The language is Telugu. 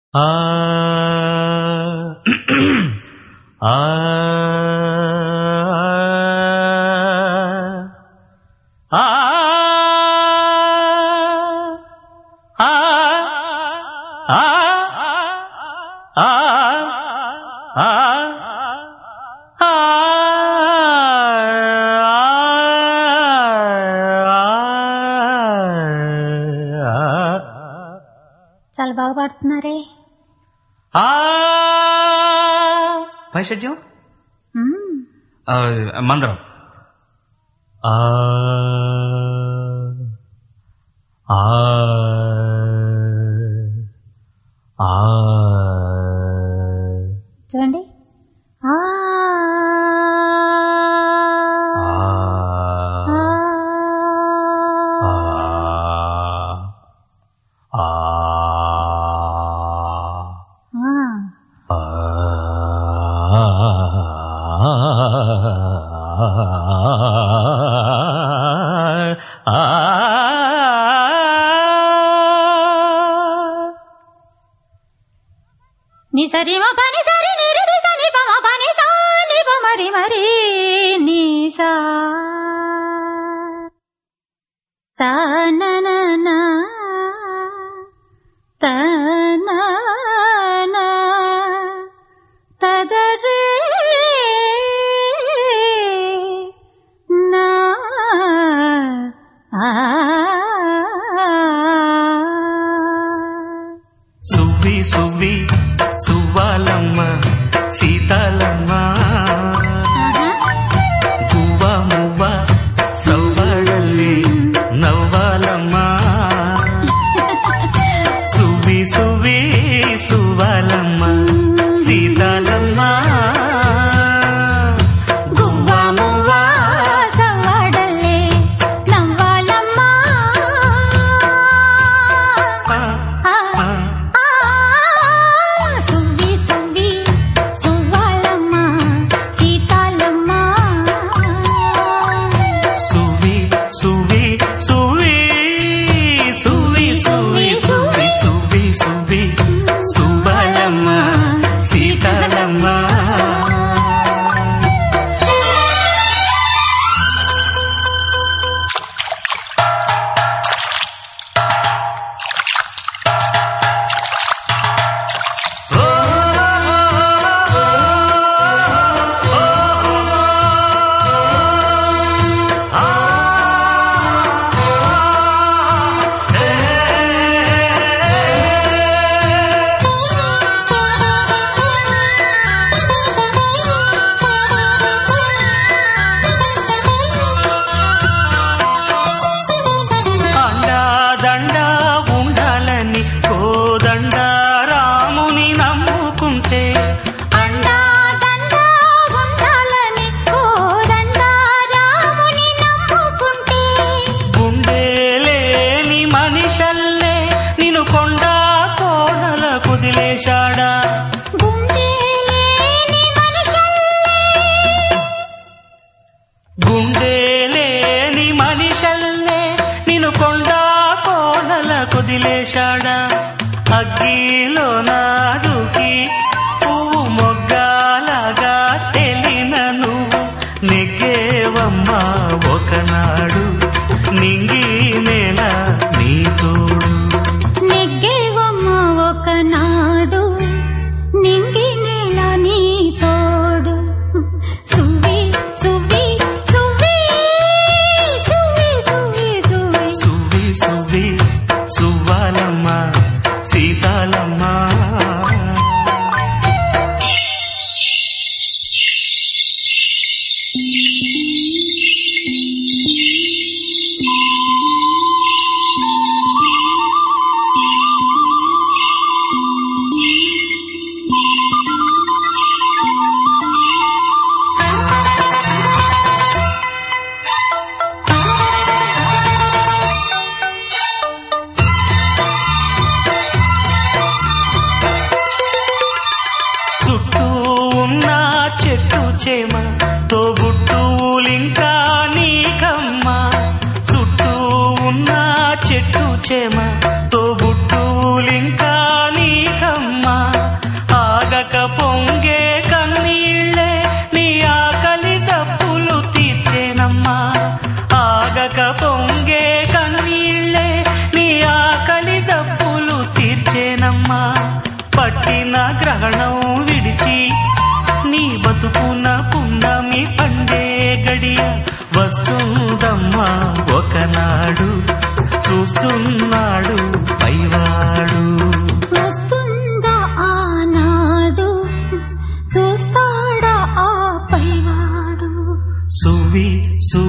ఆ ఆ ఆ ఆ ఆ ఆ చాలా బాగా పాడుతున్నారే పైషడ్యం మ్మ్. మందరం ఆ ఆ ఆ చూడండి ఆ ఆ. ఆ. ని సరి మ పని సరి ని రి రి స ని ప మ పని సా ని ప మరి మరి ని సా తా నా నా నా తా నా నా తద రే నా ఆ సువ్వి సువ్వి సువ్వాలమ్మ సీతాలమ్మ గువ్వ మువ్వ సవ్వడల్లి నవ్వాలమ్మ సువ్వి సువ్వి సువ్వాలమ్మ సీతాలమ్మ గువ్వ మువ్వ సవ్వడల్లే నవ్వాలమ్మా ఆ, ఆ, ఆ. ఆ, సువ్వి సువ్వి సువ్వాలమ్మ సీతాలమ్మ సువి సువి సువి సువి సువి సువి సువి సువి సుబలమ్మ సీతాలమ్మ అండా దండా ఉండాలని కోదండ రాముని నమ్ముకుంటే అండా దండా ఉండాలని కోదండా రాముని నమ్ముకుంటే గుండె లేని మనిషల్లే నిన్ను కొండా కోనల కుదిలేశాడా గుండె లేని మనుషుల్లే గుండె లేని మనిషల్లే నిన్ను కొండా కోనల కుదిలేశాడా అగ్గిలో నాదుకి పువ్వు మొగ్గాలగా తెలిన నువ్వు నెగ్గేవమ్మా ఒకనాడు నింగి నేల నీ తోడు నెగ్గేవమ్మ ఒకనాడు నింగి నేల నీ తోడు సువ్వి సువ్వి సువ్వి సువ్వి సువ్వి సువ్వి సువి సువి సువ్వాలమ్మ సీతాలమ్మ చుట్టూ ఉన్న చెట్టు చేమ తోబుట్టువులింకా నీకమ్మ చుట్టూ ఉన్న చెట్టు చేమ తోబుట్టువులింకా నీకమ్మ పడక పొంగే కన్నీళ్ళే నీ ఆకలి దప్పులు తీర్చేనమ్మా పట్టిన గ్రహణం విడిచి నీ బతుకున పున్నమి పండే గడియ వస్తుందమ్మా ఒకనాడు చూస్తున్నాడు పైవాడు వస్తుందా ఆనాడు చూస్తాడా ఆ పైవాడు సువి సు